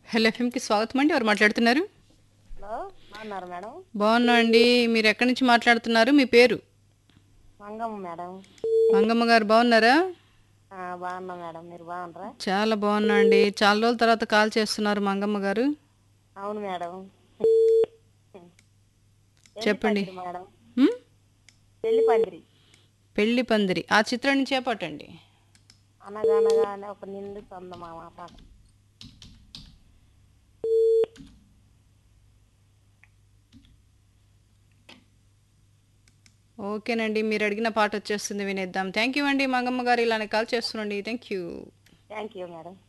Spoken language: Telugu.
హలో ఎఫ్ఎంకి స్వాగతం అండి ఎవరు మాట్లాడుతున్నారు హలో బాగున్నారు మేడం బాగున్నా అండి మీరు ఎక్కడి నుంచి మాట్లాడుతున్నారు మీ పేరు మంగమ్మ మేడం మంగమ్మ గారు బాగున్నారా ఆ, బాగున్నా మేడం మీరు బాగున్నారా చాలా బాగున్నా అండి చాలా రోజుల తర్వాత కాల్ చేస్తున్నారు మంగమ్మ గారు అవును మేడం చెప్పండి పెళ్లి పందిరి మేడం హ్మ్? పెళ్లి పందిరి పెళ్లి పందిరి ఆ చిత్రాన్ని చేపట్టండి అనగనగానే ఒక నిండు చందమామ పాట ఓకేనండి మీరు అడిగిన పాట వచ్చేస్తుంది వినేద్దాం థ్యాంక్ యూ అండి మంగమ్మ గారు ఇలానే కాల్ చేస్తుండండి thank you thank you madam